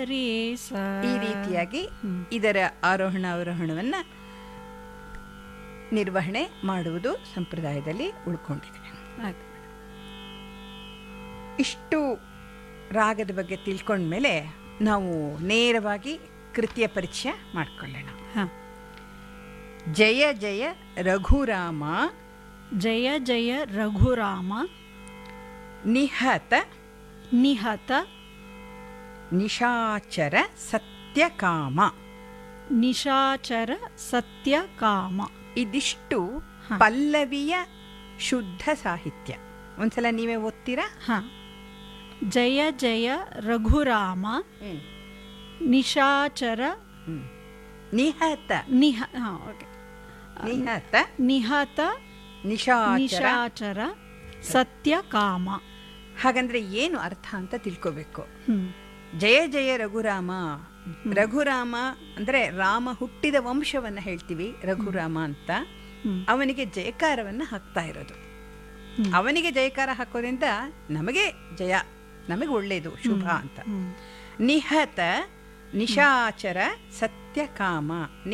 ರೇ ಸ ಈ ರೀತಿಯಾಗಿ ಹ್ಮ್. ಇದರ ಆರೋಹಣ ಅವರೋಹಣವನ್ನ ನಿರ್ವಹಣೆ ಮಾಡುವುದು ಸಂಪ್ರದಾಯದಲ್ಲಿ ಉಳ್ಕೊಂಡಿದೆ ಆಯ್ತು. ಇಷ್ಟು ರಾಗದ ಬಗ್ಗೆ ತಿಳ್ಕೊಂಡ್ಮೇಲೆ ನಾವು ನೇರವಾಗಿ ಕೃತಿಯ ಪರಿಚಯ ಮಾಡ್ಕೊಳ್ಳೋಣ ಹ. ಜಯ ಜಯ ರಘುರಾಮ ಜಯ ಜಯ ರಘುರಾಮ ನಿಹತ ನಿಹತ ನಿಶಾಚರ ಸತ್ಯಕಾಮ ನಿಶಾಚರ ಸತ್ಯ ಕಾಮ ಇದಿಷ್ಟು ಹ. ಪಲ್ಲವಿಯ ಶುದ್ಧ ಸಾಹಿತ್ಯ ಒಂದ್ಸಲ ನೀವೇ ಓದ್ತೀರಾ ಹ ಜಯ ಜಯ ರಘುರಾಮ ನಿಶಾಚರ ಹ್ಮ್. ನಿಹತ ನಿಹ ಹ, ಓಕೆ. ನಿಹತ ನಿಹತ ನಿಶಾಚರ ನಿಶಾಚರ ಸತ್ಯ ಕಾಮ ಹಾಗಂದ್ರೆ ಏನು ಅರ್ಥ ಅಂತ ತಿಳ್ಕೋಬೇಕು ಹ್ಮ್ ಜಯ ಜಯ ರಘುರಾಮ ರಘುರಾಮ ಅಂದ್ರೆ ರಾಮ ಹುಟ್ಟಿದ ವಂಶವನ್ನ ಹೇಳ್ತೀವಿ ರಘುರಾಮ ಅಂತ ಹ್ಮ್. ಅವನಿಗೆ ಜಯಕಾರವನ್ನ ಹಾಕ್ತಾ ಇರೋದು ಹ್ಮ್. ಅವನಿಗೆ ಜಯಕಾರ ಹಾಕೋದ್ರಿಂದ ನಮಗೆ ಜಯ ನಮಗೆ ಒಳ್ಳೇದು ಶುಭ ಅಂತ ಹ್ಮ್ ನಿಹತ ನಿಶಾಚರ ಸತ್ಯಕಾಮ